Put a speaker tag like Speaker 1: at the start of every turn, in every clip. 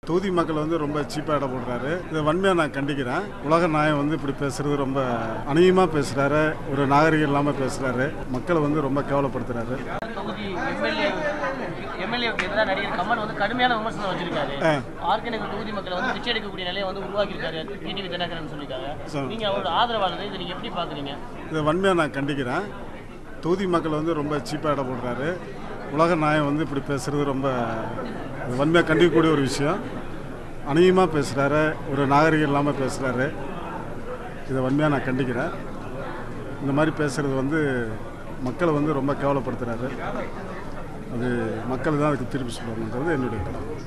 Speaker 1: தொகுதி மக்கள் வந்து ரொம்ப சீப்பாக இடம் போடுறாரு இதை வன்மையாக நான் கண்டிக்கிறேன் உலக நாயம் வந்து இப்படி பேசுறது ரொம்ப அநீகமாக பேசுகிறாரு ஒரு நாகரிகம் இல்லாமல் பேசுகிறாரு மக்களை வந்து ரொம்ப கேவலப்படுத்துறாரு
Speaker 2: தொகுதி எம்எல்ஏ எம்எல்ஏவுக்கு எதிராக நடிகர் கமல் வந்து கடுமையான விமர்சனம் வச்சிருக்காரு ஆர்கனைக்கு தொகுதி மக்களை வந்து பிச்சை எடுக்கக்கூடிய நிலையை வந்து உருவாக்கியிருக்காரு டிடிவி தினகரன் சொல்லியிருக்காங்க
Speaker 1: சரி.
Speaker 2: நீங்க அவரோட ஆதரவாளர் இதை நீங்க எப்படி பாக்குறீங்க
Speaker 1: இதை வன்மையாக நான் கண்டிக்கிறேன் தொகுதி மக்கள் வந்து ரொம்ப சீப்பாக இடம் போடுறாரு உலக நாயம் வந்து இப்படி பேசுறது ரொம்ப அது வன்மையாக கண்டிக்கக்கூடிய ஒரு விஷயம் அநீகமாக பேசுகிறாரு ஒரு நாகரிகம் இல்லாமல் பேசுகிறாரு இதை வன்மையாக நான் கண்டிக்கிறேன் இந்த மாதிரி பேசுகிறது வந்து மக்களை வந்து ரொம்ப கேவலப்படுத்துகிறாரு அது மக்கள் தான் அதுக்கு திருப்பி சொல்லணுன்றது என்னுடைய கருத்து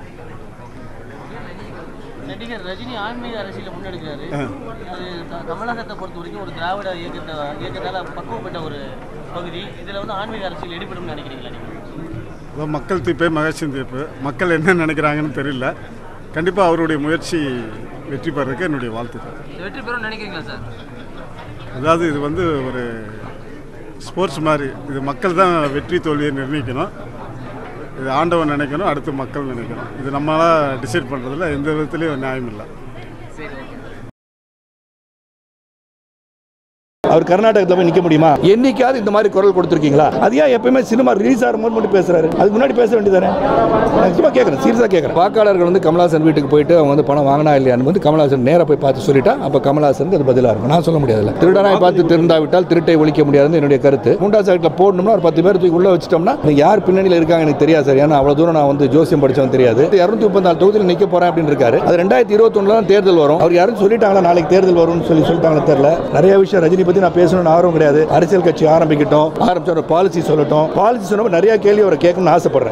Speaker 2: நடிகர் ரஜினி ஆன்மீக அரசியலை முன்னெடுக்கிறாரு அது க- கமலஹாசத்தை பொறுத்த வரைக்கும் ஒரு திராவிட இயக்கத்தை இயக்கத்தால பக்குவப்பட்ட ஒரு பகுதி இதுல வந்து ஆன்மீக அரசியல் எடுபடும் நினைக்கிறீங்களா நீங்க
Speaker 1: அதான் மக்கள் தீர்ப்பே மகேஷன் தீர்ப்பு மக்கள் என்ன நினைக்கிறாங்கன்னு தெரியல கண்டிப்பாக அவருடைய முயற்சி வெற்றி பெறதுக்கு என்னுடைய வாழ்த்துக்கள்
Speaker 2: இது வெற்றி பெறும் நினைக்கிறீங்களா சார்
Speaker 1: அதாவது இது வந்து ஒரு ஸ்போர்ட்ஸ் மாதிரி இது மக்கள் தான் வெற்றி தோல்வியை நிர்ணயிக்கணும் இது ஆண்டவன் நினைக்கணும் அடுத்து மக்கள் நினைக்கணும் இது நம்மளால் டிசைட் பண்ணுறதுல எந்த விதத்துலேயும் நியாயம் இல்லை
Speaker 2: சரி ஓகே
Speaker 3: அவர் கர்நாடகத்தில் போய் நிற்க முடியுமா என்னைக்காவது இந்த மாதிரி குரல் கொடுத்துருக்கீங்களா அது ஏன் எப்பயுமே சினிமா ரிலீஸ் ஆகிற போது மட்டும் பேசுறாரு அதுக்கு முன்னாடி பேச வேண்டியதானே நான் சும்மா கேட்குறேன் சீரியஸாக கேட்குறேன் வாக்காளர்கள் வந்து கமலஹாசன் வீட்டுக்கு போயிட்டு அவங்க வந்து பணம் வாங்கினா இல்லையான்னு வந்து கமலஹாசன் நேராக போய் பார்த்து சொல்லிட்டா அப்போ கமலஹாசனுக்கு அது பதிலாக இருக்கும் நான் சொல்ல முடியாதுல்ல திருடனாய் பார்த்து திருந்தாவிட்டால் திருட்டை ஒழிக்க முடியாதுன்னு என்னுடைய கருத்து மூன்றாவது சைட்டில் போடணும்னா ஒரு பத்து பேர் தூக்கி உள்ள வச்சிட்டோம்னா இது யார் பின்னணியில் இருக்காங்க எனக்கு தெரியாது சார் ஏன்னா அவ்வளோ தூரம் நான் வந்து ஜோசியம் படிச்சவன் தெரியாது இரநூத்தி முப்பத்தாறு தொகுதியில் நிற்க போறேன் அப்படின்னு இருக்காரு அது ரெண்டாயிரத்தி இருபத்தொன்னுல தான் தேர்தல் வரும் அவர் யாரும் சொல்லிட்டாங்களா நாளைக்கு தேர்தல் வரும்னு சொல்லி சொல்லிட்டாங்களா தெரியல நிறைய விஷயம் ரஜினி பத்தி நான் பேசணும்னு ஆர்வம் கிடையாது அரசியல் கட்சி ஆரம்பிக்கட்டும் ஆரம்பிச்ச ஒரு பாலிசி சொல்லட்டும் பாலிசி சொன்னப்ப நிறைய கேள்வி அவரை கேட்கணும்னு ஆசைப்படுறேன்